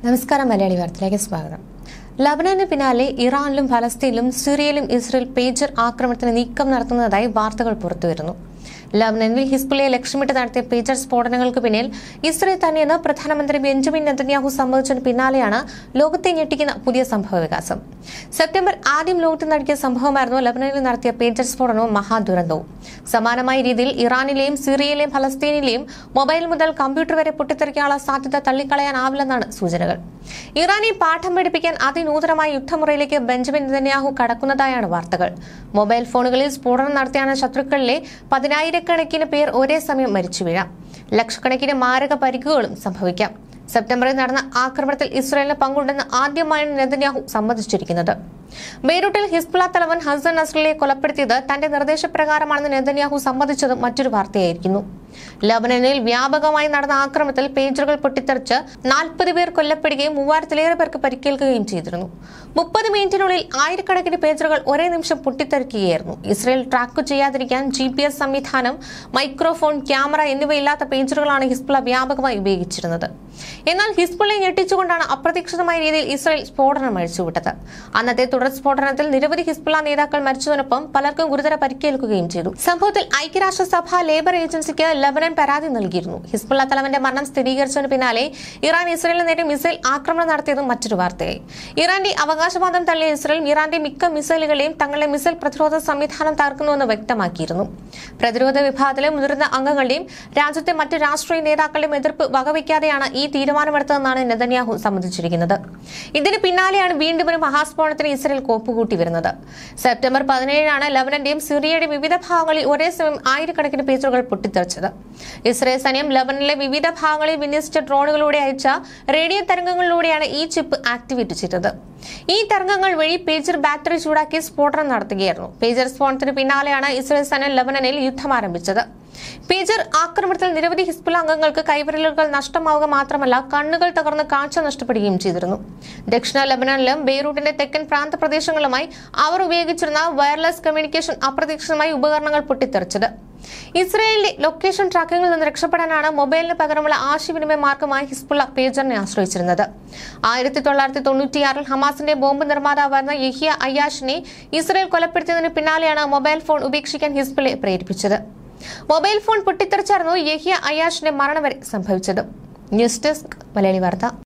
നമസ്കാരം മലയാളി വാർത്തയിലേക്ക് സ്വാഗതം ലബനന് പിന്നാലെ ഇറാനിലും ഫലസ്തീനിലും സിറിയയിലും ഇസ്രയേൽ പേജർ ആക്രമണത്തിന് നീക്കം നടത്തുന്നതായി വാർത്തകൾ പുറത്തുവരുന്നു ലബനനിൽ ഹിസ്ബുള്ളയെ ലക്ഷ്യമിട്ട് നടത്തിയ പേജർ സ്ഫോടനങ്ങൾക്ക് പിന്നിൽ ഇസ്രയേൽ തന്നെയെന്ന് പ്രധാനമന്ത്രി ബെഞ്ചമിൻ നെതന്യാഹു സമ്മതിച്ചതിന് പിന്നാലെയാണ് ലോകത്തെ ഞെട്ടിക്കുന്ന പുതിയ സംഭവ വികാസം സെപ്റ്റംബർ ആദ്യം ലോകത്ത് നടത്തിയ സംഭവമായിരുന്നു ലബനനിൽ നടത്തിയ പേജർ സ്ഫോടനവും മഹാദുരന്തവും സമാനമായ രീതിയിൽ ഇറാനിലെയും സിറിയയിലെയും ഫലസ്തീനിലെയും മൊബൈൽ മുതൽ കമ്പ്യൂട്ടർ വരെ പൊട്ടിത്തെറിക്കാനുള്ള സാധ്യത തള്ളിക്കളയാനാവില്ലെന്നാണ് സൂചനകൾ ഇറാനെ പാഠം പഠിപ്പിക്കാൻ അതിനൂതനമായ യുദ്ധമുറയിലേക്ക് ബെഞ്ചമിൻ നെതന്യാഹു കടക്കുന്നതായാണ് വാർത്തകൾ മൊബൈൽ ഫോണുകളിൽ സ്ഫോടനം നടത്തിയാണ് ശത്രുക്കളിലെ പതിനായിരക്കണക്കിന് പേർ ഒരേ സമയം മരിച്ചു വീഴാം ലക്ഷക്കണക്കിന് മാരക പരിക്കുകളും സംഭവിക്കാം സെപ്റ്റംബറിൽ നടന്ന ആക്രമണത്തിൽ ഇസ്രായേലിന് പങ്കുണ്ടെന്ന് ആദ്യമായാണ് നെതന്യാഹു സമ്മതിച്ചിരിക്കുന്നത് ബെയ്റൂട്ടിൽ ഹിസ്ബുള്ള തലവൻ ഹസൻ നസ്രലിയെ കൊലപ്പെടുത്തിയത് തന്റെ നിർദ്ദേശപ്രകാരമാണെന്ന് നെതന്യാഹു സമ്മതിച്ചത് മറ്റൊരു വാർത്തയായിരിക്കുന്നു ലബനനിൽ വ്യാപകമായി നടന്ന ആക്രമണത്തിൽ പേജറുകൾ പൊട്ടിത്തെറിച്ച് നാൽപ്പത് പേർ കൊല്ലപ്പെടുകയും മൂവായിരത്തിലേറെ പേർക്ക് പരിക്കേൽക്കുകയും ചെയ്തിരുന്നു മുപ്പത് മിനിറ്റിനുള്ളിൽ ആയിരക്കണക്കിന് പേജറുകൾ ഒരേ നിമിഷം പൊട്ടിത്തെറിക്കുകയായിരുന്നു ഇസ്രയേൽ ട്രാക്ക് ചെയ്യാതിരിക്കാൻ ജി പി എസ് സംവിധാനം മൈക്രോഫോൺ ക്യാമറ എന്നിവയില്ലാത്ത പേജറുകളാണ് ഹിസ്ബുള്ള വ്യാപകമായി ഉപയോഗിച്ചിരുന്നത് എന്നാൽ ഹിസ്ബുള്ളയെ ഞെട്ടിച്ചുകൊണ്ടാണ് അപ്രതീക്ഷിതമായ രീതിയിൽ ഇസ്രയേൽ സ്ഫോടനം അഴിച്ചുവിട്ടത് അന്നത്തെ തുടർ സ്ഫോടനത്തിൽ നിരവധി ഹിസ്ബുള്ള നേതാക്കൾ മരിച്ചതിനൊപ്പം പലർക്കും ഗുരുതര പരിക്കേൽക്കുകയും ചെയ്തു സംഭവത്തിൽ ഐക്യരാഷ്ട്രസഭ ലേബർ ഏജൻസിക്ക് ലബനൻ പരാതി നൽകിയിരുന്നു ഹിസ്ബുള്ള തലവന്റെ മരണം സ്ഥിരീകരിച്ചതിന് പിന്നാലെ ഇറാൻ ഇസ്രയേലിന് നേരെ മിസൈൽ ആക്രമണം നടത്തിയതും മറ്റൊരു വാർത്തയായി ഇറാന്റെ അവകാശവാദം തള്ളിയ ഇസ്രയേൽ ഇറാന്റെ മിക്ക മിസൈലുകളെയും തങ്ങളുടെ മിസൈൽ പ്രതിരോധ സംവിധാനം തകർക്കുന്നുവെന്ന് വ്യക്തമാക്കിയിരുന്നു പ്രതിരോധ വിഭാഗത്തിലെ മുതിർന്ന അംഗങ്ങളുടെയും രാജ്യത്തെ മറ്റ് രാഷ്ട്രീയ നേതാക്കളുടെയും എതിർപ്പ് വകവയ്ക്കാതെയാണ് ഈ തീരുമാനമെടുത്തതെന്നാണ് നെതന്യാഹു സമ്മതിച്ചിരിക്കുന്നത് ഇതിന് പിന്നാലെയാണ് വീണ്ടും ഒരു മഹാസ്ഫോടനത്തിന് ഇസ്രയേൽ കോപ്പുകൂട്ടി വരുന്നത് സെപ്റ്റംബർ പതിനേഴിനാണ് ലബനന്റെയും സിറിയയുടെയും വിവിധ ഭാഗങ്ങളിൽ ഒരേ സമയം ആയിരക്കണക്കിന് പേജറുകൾ പൊട്ടിത്തെറിച്ചത് ഇസ്രയേൽ സൈന്യം ലബനനിലെ വിവിധ ഭാഗങ്ങളിൽ വിന്യസിച്ച ഡ്രോണുകളിലൂടെ അയച്ച റേഡിയോ തരംഗങ്ങളിലൂടെയാണ് ഈ ചിപ്പ് ആക്ടിവേറ്റ് ചെയ്തത് ഈ തരംഗങ്ങൾ വഴി പേജർ ബാറ്ററി ചൂടാക്കി സ്ഫോടനം നടത്തുകയായിരുന്നു പേജർ സ്ഫോടനത്തിന് പിന്നാലെയാണ് ഇസ്രയേൽ സൈന്യം ലബനനിൽ യുദ്ധം ആരംഭിച്ചത് പേജർ ആക്രമണത്തിൽ നിരവധി ഹിസ്ബുള്ള അംഗങ്ങൾക്ക് കൈവിരലുകൾ നഷ്ടമാവുക മാത്രമല്ല കണ്ണുകൾ തകർന്ന് കാഴ്ച നഷ്ടപ്പെടുകയും ചെയ്തിരുന്നു ദക്ഷിണ ലബനാനിലും ബെയ്റൂട്ടിന്റെ തെക്കൻ പ്രാന്തപ്രദേശങ്ങളുമായി അവർ ഉപയോഗിച്ചിരുന്ന വയർലെസ് കമ്മ്യൂണിക്കേഷൻ അപ്രതീക്ഷിതമായി ഉപകരണങ്ങൾ പൊട്ടിത്തെറിച്ചത് ഇസ്രയേലിലെ ലൊക്കേഷൻ ട്രാക്കിംഗിൽ നിന്ന് രക്ഷപ്പെടാനാണ് മൊബൈലിന് പകരമുള്ള ആശയവിനിമയ മാർഗമായി ഹിസ്ബുള്ള പേജറിനെ ആശ്രയിച്ചിരുന്നത് ആയിരത്തി തൊള്ളായിരത്തി തൊണ്ണൂറ്റിയാറിൽ ഹമാസിന്റെ ബോംബ് നിർമ്മാതാവായിരുന്ന യഹിയ അയ്യാഷിനെ ഇസ്രയേൽ കൊലപ്പെടുത്തിയതിന് പിന്നാലെയാണ് മൊബൈൽ ഫോൺ ഉപേക്ഷിക്കാൻ ഹിസ്ബുളെ പ്രേരിപ്പിച്ചത് മൊബൈൽ ഫോൺ പൊട്ടിത്തെറിച്ചായിരുന്നു യഹിയ അയ്യാഷിന്റെ മരണം വരെ സംഭവിച്ചത് ന്യൂസ് ഡെസ്ക് മലയാളി വാർത്ത